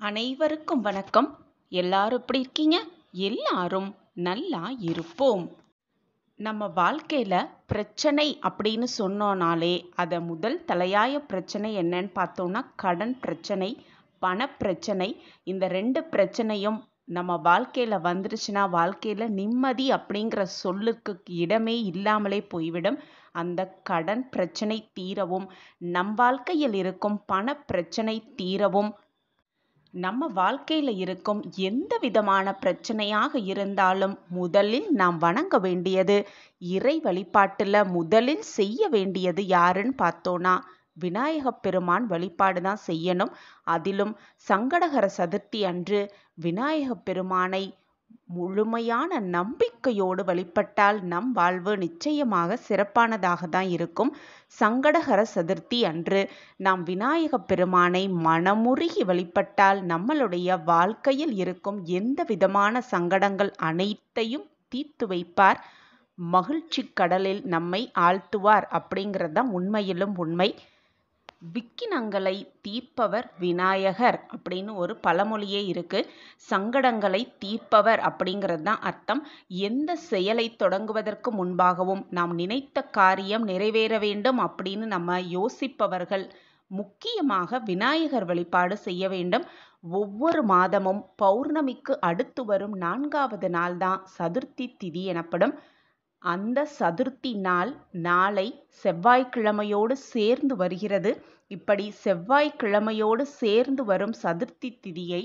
அனைவருக்கும் வணக்கம் எல்லாரும் எப்படி இருக்கீங்க எல்லாரும் நல்லா இருப்போம் நம்ம வாழ்க்கையில் பிரச்சனை அப்படின்னு சொன்னோனாலே அதை முதல் தலையாய பிரச்சனை என்னன்னு பார்த்தோம்னா கடன் பிரச்சனை பணப்பிரச்சனை இந்த ரெண்டு பிரச்சனையும் நம்ம வாழ்க்கையில் வந்துருச்சுன்னா வாழ்க்கையில் நிம்மதி அப்படிங்கிற சொல்லுக்கு இடமே இல்லாமலே போய்விடும் அந்த கடன் பிரச்சனை தீரவும் நம் வாழ்க்கையில் இருக்கும் பண பிரச்சனை தீரவும் நம்ம வாழ்க்கையில் இருக்கும் எந்த விதமான பிரச்சனையாக இருந்தாலும் முதலில் நாம் வணங்க வேண்டியது இறை வழிபாட்டில் முதலில் செய்ய வேண்டியது யாருன்னு பார்த்தோன்னா விநாயகப் பெருமான் வழிபாடு தான் செய்யணும் அதிலும் சங்கடகர சதுர்த்தி அன்று விநாயகப் பெருமானை முழுமையான நம்பிக்கையோடு வழிபட்டால் நம் வாழ்வு நிச்சயமாக சிறப்பானதாக தான் இருக்கும் சங்கடகர சதுர்த்தி அன்று நாம் விநாயகப் பெருமானை மனமுருகி வழிபட்டால் நம்மளுடைய வாழ்க்கையில் இருக்கும் எந்த விதமான சங்கடங்கள் அனைத்தையும் தீர்த்து வைப்பார் மகிழ்ச்சி கடலில் நம்மை ஆழ்த்துவார் அப்படிங்கிறது தான் உண்மையிலும் உண்மை விக்கினங்களை தீர்ப்பவர் விநாயகர் அப்படின்னு ஒரு பழமொழியே இருக்கு சங்கடங்களை தீர்ப்பவர் அப்படிங்கிறது தான் அர்த்தம் எந்த செயலை தொடங்குவதற்கு முன்பாகவும் நாம் நினைத்த காரியம் நிறைவேற வேண்டும் அப்படின்னு நம்ம யோசிப்பவர்கள் முக்கியமாக விநாயகர் வழிபாடு செய்ய வேண்டும் ஒவ்வொரு மாதமும் பௌர்ணமிக்கு அடுத்து வரும் நான்காவது நாள் தான் சதுர்த்தி திதி எனப்படும் அந்த சதுர்த்தி நாள் நாளை செவ்வாய்க்கிழமையோடு சேர்ந்து வருகிறது இப்படி செவ்வாய்க்கிழமையோடு சேர்ந்து வரும் சதுர்த்தி திதியை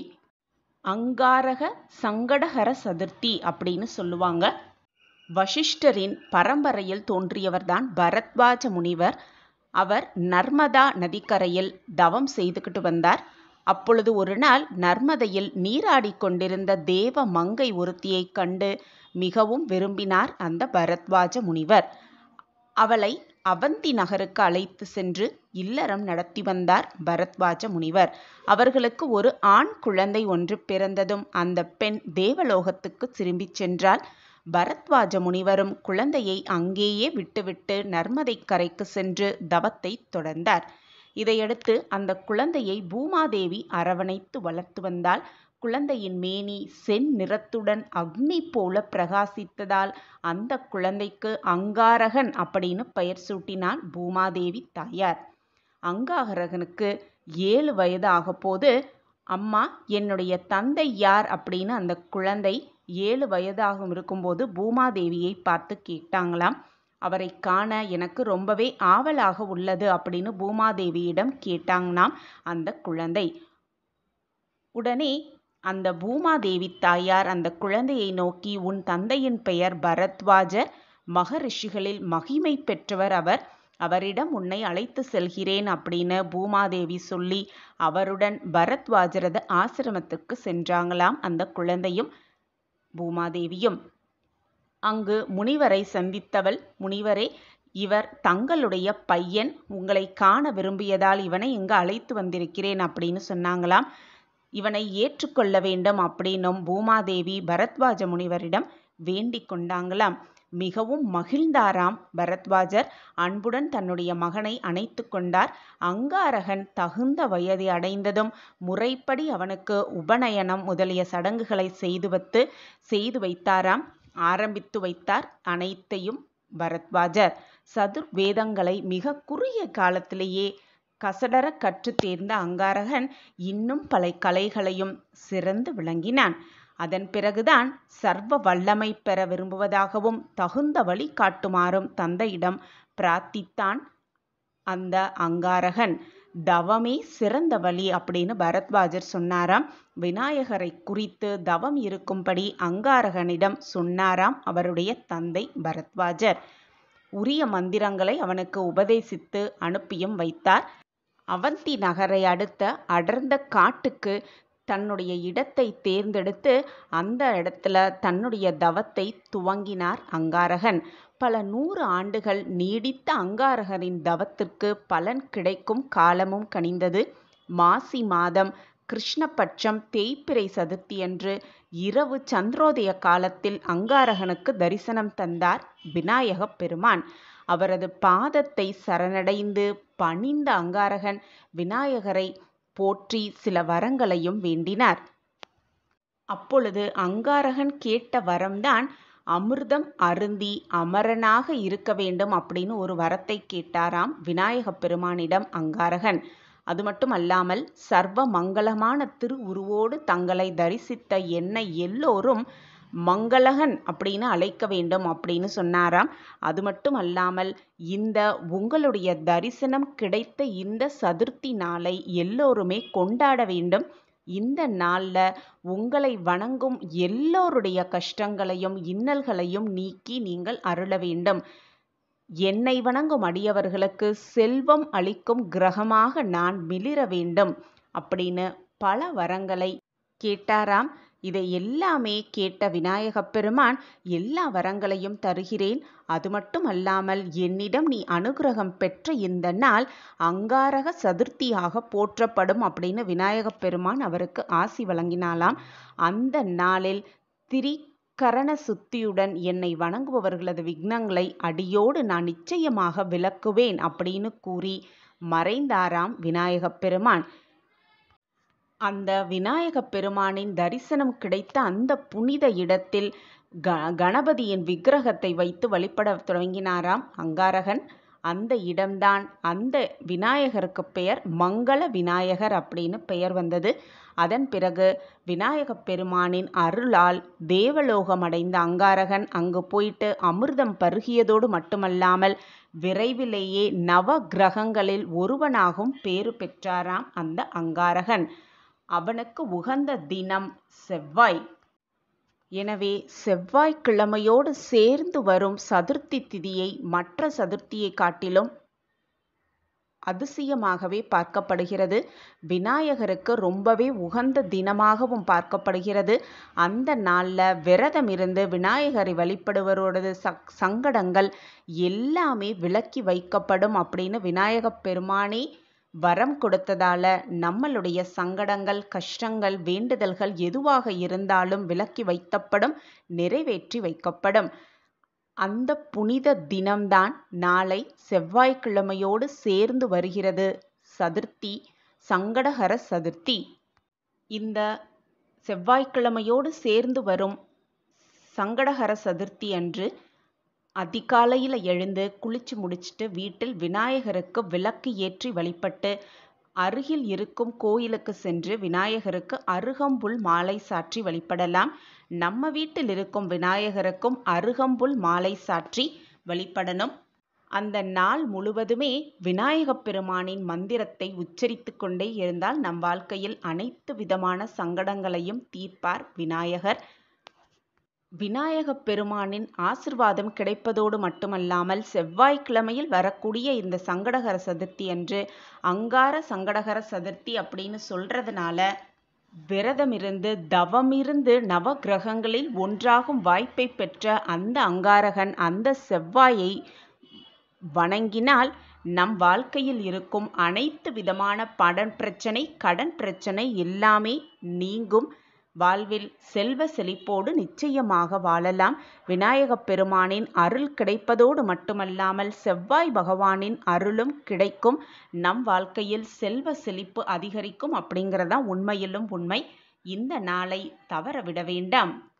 அங்காரக சங்கடஹர சதுர்த்தி அப்படின்னு சொல்லுவாங்க வசிஷ்டரின் பரம்பரையில் தோன்றியவர்தான் பரத்வாஜ முனிவர் அவர் நர்மதா நதிக்கரையில் தவம் செய்துக்கிட்டு வந்தார் அப்பொழுது ஒரு நாள் நர்மதையில் நீராடி கொண்டிருந்த தேவ மங்கை ஒருத்தியை கண்டு மிகவும் விரும்பினார் அந்த பரத்வாஜ முனிவர் அவளை அவந்தி நகருக்கு அழைத்து சென்று இல்லறம் நடத்தி வந்தார் பரத்வாஜ முனிவர் அவர்களுக்கு ஒரு ஆண் குழந்தை ஒன்று பிறந்ததும் அந்த பெண் தேவலோகத்துக்கு திரும்பிச் சென்றால் பரத்வாஜ முனிவரும் குழந்தையை அங்கேயே விட்டுவிட்டு நர்மதை கரைக்கு சென்று தவத்தை தொடர்ந்தார் இதையடுத்து அந்த குழந்தையை பூமாதேவி அரவணைத்து வளர்த்து வந்தால் குழந்தையின் மேனி செந் நிறத்துடன் அக்னி போல பிரகாசித்ததால் அந்த குழந்தைக்கு அங்காரகன் அப்படின்னு பெயர் சூட்டினாள் பூமாதேவி தாயார் அங்காரகனுக்கு ஏழு வயது ஆக போது அம்மா என்னுடைய தந்தை யார் அப்படின்னு அந்த குழந்தை ஏழு வயதாக இருக்கும்போது பூமாதேவியை பார்த்து கேட்டாங்களாம் அவரை காண எனக்கு ரொம்பவே ஆவலாக உள்ளது அப்படின்னு பூமாதேவியிடம் கேட்டாங்களாம் அந்த குழந்தை உடனே அந்த பூமாதேவி தாயார் அந்த குழந்தையை நோக்கி உன் தந்தையின் பெயர் பரத்வாஜர் மகரிஷிகளில் மகிமை பெற்றவர் அவர் அவரிடம் உன்னை அழைத்து செல்கிறேன் அப்படின்னு பூமாதேவி சொல்லி அவருடன் பரத்வாஜரது ஆசிரமத்துக்கு சென்றாங்களாம் அந்த குழந்தையும் பூமாதேவியும் அங்கு முனிவரை சந்தித்தவள் முனிவரே இவர் தங்களுடைய பையன் உங்களை காண விரும்பியதால் இவனை இங்கு அழைத்து வந்திருக்கிறேன் அப்படின்னு சொன்னாங்களாம் இவனை ஏற்றுக்கொள்ள வேண்டும் அப்படின்னும் பூமாதேவி பரத்வாஜ முனிவரிடம் வேண்டிக் கொண்டாங்களாம் மிகவும் மகிழ்ந்தாராம் பரத்வாஜர் அன்புடன் தன்னுடைய மகனை அணைத்து கொண்டார் அங்காரகன் தகுந்த வயதை அடைந்ததும் முறைப்படி அவனுக்கு உபநயனம் முதலிய சடங்குகளை செய்து வைத்து செய்து வைத்தாராம் ஆரம்பித்து வைத்தார் அனைத்தையும் பரத்வாஜர் சதுர் வேதங்களை மிக குறுகிய காலத்திலேயே கசடர கற்று தேர்ந்த அங்காரகன் இன்னும் பல கலைகளையும் சிறந்து விளங்கினான் அதன் பிறகுதான் சர்வ வல்லமை பெற விரும்புவதாகவும் தகுந்த வழி காட்டுமாறும் தந்தையிடம் பிரார்த்தித்தான் அந்த அங்காரகன் தவமே சிறந்த வழி அப்படின்னு பரத்வாஜர் சொன்னாராம் விநாயகரை குறித்து தவம் இருக்கும்படி அங்காரகனிடம் சொன்னாராம் அவருடைய தந்தை பரத்வாஜர் உரிய மந்திரங்களை அவனுக்கு உபதேசித்து அனுப்பியும் வைத்தார் அவந்தி நகரை அடுத்த அடர்ந்த காட்டுக்கு தன்னுடைய இடத்தை தேர்ந்தெடுத்து அந்த இடத்துல தன்னுடைய தவத்தை துவங்கினார் அங்காரகன் பல நூறு ஆண்டுகள் நீடித்த அங்காரகரின் தவத்திற்கு பலன் கிடைக்கும் காலமும் கனிந்தது மாசி மாதம் கிருஷ்ணபட்சம் தேய்பிறை சதுர்த்தியன்று இரவு சந்திரோதய காலத்தில் அங்காரகனுக்கு தரிசனம் தந்தார் விநாயகப் பெருமான் அவரது பாதத்தை சரணடைந்து பணிந்த அங்காரகன் விநாயகரை போற்றி சில வரங்களையும் வேண்டினார் அப்பொழுது அங்காரகன் கேட்ட வரம்தான் அமிர்தம் அருந்தி அமரனாக இருக்க வேண்டும் அப்படின்னு ஒரு வரத்தை கேட்டாராம் விநாயகப் பெருமானிடம் அங்காரகன் அது மட்டும் அல்லாமல் சர்வ மங்களமான திருவுருவோடு தங்களை தரிசித்த என்னை எல்லோரும் மங்களகன் அப்படின்னு அழைக்க வேண்டும் அப்படின்னு சொன்னாராம் அது மட்டும் அல்லாமல் இந்த உங்களுடைய தரிசனம் கிடைத்த இந்த சதுர்த்தி நாளை எல்லோருமே கொண்டாட வேண்டும் இந்த நாளில் உங்களை வணங்கும் எல்லோருடைய கஷ்டங்களையும் இன்னல்களையும் நீக்கி நீங்கள் அருள வேண்டும் என்னை வணங்கும் அடியவர்களுக்கு செல்வம் அளிக்கும் கிரகமாக நான் மிளிர வேண்டும் அப்படின்னு பல வரங்களை கேட்டாராம் இதை எல்லாமே கேட்ட விநாயகப் பெருமான் எல்லா வரங்களையும் தருகிறேன் அது மட்டும் அல்லாமல் என்னிடம் நீ அனுகிரகம் பெற்ற இந்த நாள் அங்காரக சதுர்த்தியாக போற்றப்படும் அப்படின்னு விநாயகப் பெருமான் அவருக்கு ஆசி வழங்கினாலாம் அந்த நாளில் திரிகரண சுத்தியுடன் என்னை வணங்குபவர்களது விக்னங்களை அடியோடு நான் நிச்சயமாக விளக்குவேன் அப்படின்னு கூறி மறைந்தாராம் விநாயகப் பெருமான் அந்த விநாயகப் பெருமானின் தரிசனம் கிடைத்த அந்த புனித இடத்தில் க கணபதியின் விக்கிரகத்தை வைத்து வழிபட தொடங்கினாராம் அங்காரகன் அந்த இடம்தான் அந்த விநாயகருக்கு பெயர் மங்கள விநாயகர் அப்படின்னு பெயர் வந்தது அதன் பிறகு விநாயகப் பெருமானின் அருளால் தேவலோகம் அடைந்த அங்காரகன் அங்கு போயிட்டு அமிர்தம் பருகியதோடு மட்டுமல்லாமல் விரைவிலேயே நவ கிரகங்களில் ஒருவனாகவும் பேறு பெற்றாராம் அந்த அங்காரகன் அவனுக்கு உகந்த தினம் செவ்வாய் எனவே செவ்வாய்க்கிழமையோடு சேர்ந்து வரும் சதுர்த்தி திதியை மற்ற சதுர்த்தியை காட்டிலும் அதிசயமாகவே பார்க்கப்படுகிறது விநாயகருக்கு ரொம்பவே உகந்த தினமாகவும் பார்க்கப்படுகிறது அந்த நாளில் விரதம் இருந்து விநாயகரை வழிபடுவரோடது சக் சங்கடங்கள் எல்லாமே விலக்கி வைக்கப்படும் அப்படின்னு விநாயகப் பெருமானே வரம் கொடுத்ததால நம்மளுடைய சங்கடங்கள் கஷ்டங்கள் வேண்டுதல்கள் எதுவாக இருந்தாலும் விலக்கி வைக்கப்படும் நிறைவேற்றி வைக்கப்படும் அந்த புனித தினம்தான் நாளை செவ்வாய்க்கிழமையோடு சேர்ந்து வருகிறது சதுர்த்தி சங்கடஹர சதுர்த்தி இந்த செவ்வாய்க்கிழமையோடு சேர்ந்து வரும் சங்கடஹர சதுர்த்தி அன்று அதிகாலையில் எழுந்து குளிச்சு முடிச்சுட்டு வீட்டில் விநாயகருக்கு விளக்கு ஏற்றி வழிபட்டு அருகில் இருக்கும் கோயிலுக்கு சென்று விநாயகருக்கு அருகம்புல் மாலை சாற்றி வழிபடலாம் நம்ம வீட்டில் இருக்கும் விநாயகருக்கும் அருகம்புல் மாலை சாற்றி வழிபடணும் அந்த நாள் முழுவதுமே விநாயகப் பெருமானின் மந்திரத்தை உச்சரித்து கொண்டே இருந்தால் நம் வாழ்க்கையில் அனைத்து விதமான சங்கடங்களையும் தீர்ப்பார் விநாயகர் விநாயகப் பெருமானின் ஆசிர்வாதம் கிடைப்பதோடு மட்டுமல்லாமல் செவ்வாய்க்கிழமையில் வரக்கூடிய இந்த சங்கடகர சதுர்த்தி அன்று அங்கார சங்கடகர சதுர்த்தி அப்படின்னு சொல்றதுனால விரதமிருந்து தவமிருந்து நவ கிரகங்களில் ஒன்றாகும் வாய்ப்பை பெற்ற அந்த அங்காரகன் அந்த செவ்வாயை வணங்கினால் நம் வாழ்க்கையில் இருக்கும் அனைத்து விதமான படன் பிரச்சனை கடன் பிரச்சனை எல்லாமே நீங்கும் வாழ்வில் செல்வ செழிப்போடு நிச்சயமாக வாழலாம் விநாயகப் பெருமானின் அருள் கிடைப்பதோடு மட்டுமல்லாமல் செவ்வாய் பகவானின் அருளும் கிடைக்கும் நம் வாழ்க்கையில் செல்வ செழிப்பு அதிகரிக்கும் அப்படிங்கிறதான் உண்மையிலும் உண்மை இந்த நாளை தவற விட வேண்டாம்